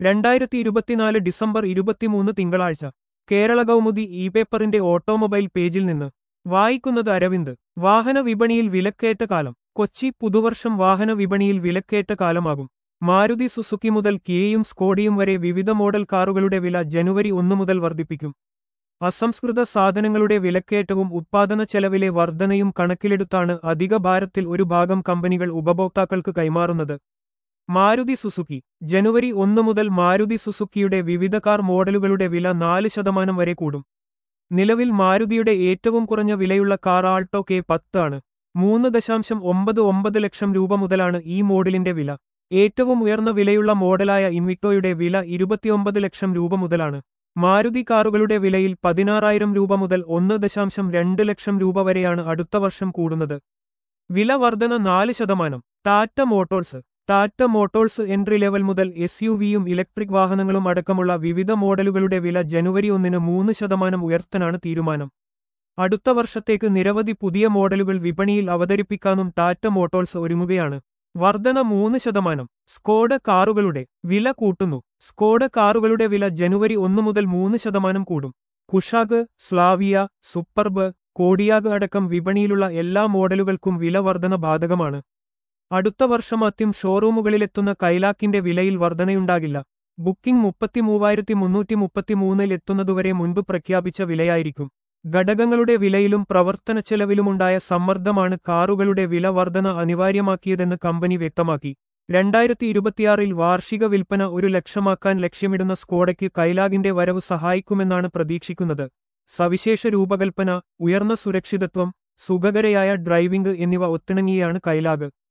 രണ്ടായിരത്തി ഇരുപത്തിനാല് ഡിസംബർ ഇരുപത്തിമൂന്ന് തിങ്കളാഴ്ച കേരള കൗമുദി ഇ പേപ്പറിന്റെ ഓട്ടോമൊബൈൽ പേജിൽ നിന്ന് വായിക്കുന്നത് അരവിന്ദ് വാഹന വിപണിയിൽ വിലക്കയറ്റ കാലം കൊച്ചി പുതുവർഷം വാഹന വിപണിയിൽ വിലക്കയറ്റ കാലമാകും മാരുതി സുസുക്കി മുതൽ കിയയും സ്കോഡിയും വരെ വിവിധ മോഡൽ കാറുകളുടെ വില ജനുവരി ഒന്നു മുതൽ വർദ്ധിപ്പിക്കും അസംസ്കൃത സാധനങ്ങളുടെ വിലക്കയറ്റവും ഉത്പാദന ചെലവിലെ വർധനയും കണക്കിലെടുത്താണ് അധിക ഭാരത്തിൽ ഒരു ഭാഗം കമ്പനികൾ ഉപഭോക്താക്കൾക്ക് കൈമാറുന്നത് മാരുതി സുസുക്കി ജനുവരി ഒന്ന് മുതൽ മാരുതി സുസുക്കിയുടെ വിവിധ കാർ മോഡലുകളുടെ വില നാല് ശതമാനം വരെ കൂടും നിലവിൽ മാരുതിയുടെ ഏറ്റവും കുറഞ്ഞ വിലയുള്ള കാർ ആൾട്ടോ കെ പത്ത് ആണ് മൂന്ന് ദശാംശം ഒമ്പത് ഒമ്പത് ലക്ഷം രൂപ മുതലാണ് ഈ മോഡലിന്റെ വില ഏറ്റവും ഉയർന്ന വിലയുള്ള മോഡലായ ഇൻവിക്ടോയുടെ വില ഇരുപത്തിയൊമ്പത് ലക്ഷം രൂപ മുതലാണ് മാരുതി കാറുകളുടെ വിലയിൽ പതിനാറായിരം രൂപ മുതൽ ഒന്ന് ദശാംശം രണ്ട് ലക്ഷം രൂപ വരെയാണ് അടുത്ത വർഷം കൂടുന്നത് വില വർധന നാല് ശതമാനം Tata motors Tata motors entry level മുതൽ എസ് യു വിയും ഇലക്ട്രിക് വാഹനങ്ങളും അടക്കമുള്ള വിവിധ മോഡലുകളുടെ വില ജനുവരി ഒന്നിന് മൂന്ന് ശതമാനം ഉയർത്താനാണ് തീരുമാനം അടുത്ത വർഷത്തേക്ക് നിരവധി പുതിയ മോഡലുകൾ വിപണിയിൽ അവതരിപ്പിക്കാനും ടാറ്റ മോട്ടോഴ്സ് ഒരുങ്ങുകയാണ് വർധന മൂന്ന് ശതമാനം സ്കോഡ കാറുകളുടെ വില കൂട്ടുന്നു സ്കോഡ കാറുകളുടെ വില ജനുവരി ഒന്ന് മുതൽ മൂന്ന് ശതമാനം കൂടും കുഷാഗ് സ്ലാവിയ സൂപ്പർബ് കോഡിയാഗ് അടക്കം വിപണിയിലുള്ള എല്ലാ മോഡലുകൾക്കും വില വർധന ബാധകമാണ് അടുത്ത വർഷമാദ്യം ഷോറൂമുകളിലെത്തുന്ന കൈലാക്കിന്റെ വിലയിൽ വർധനയുണ്ടാകില്ല ബുക്കിംഗ് മുപ്പത്തിമൂവായിരത്തി മുന്നൂറ്റി മുപ്പത്തിമൂന്നിൽ എത്തുന്നതുവരെ മുൻപ് പ്രഖ്യാപിച്ച വിലയായിരിക്കും ഘടകങ്ങളുടെ വിലയിലും പ്രവർത്തനച്ചെലവിലുമുണ്ടായ സമ്മർദ്ദമാണ് കാറുകളുടെ വില വർധന അനിവാര്യമാക്കിയതെന്ന് കമ്പനി വ്യക്തമാക്കി രണ്ടായിരത്തി ഇരുപത്തിയാറിൽ വാർഷിക വിൽപ്പന ഒരു ലക്ഷമാക്കാൻ ലക്ഷ്യമിടുന്ന സ്കോഡയ്ക്ക് കൈലാഗിന്റെ വരവ് സഹായിക്കുമെന്നാണ് പ്രതീക്ഷിക്കുന്നത് സവിശേഷ രൂപകൽപ്പന ഉയർന്ന സുരക്ഷിതത്വം സുഖകരയായ ഡ്രൈവിംഗ് എന്നിവ ഒത്തിണങ്ങിയാണ് കൈലാഗ്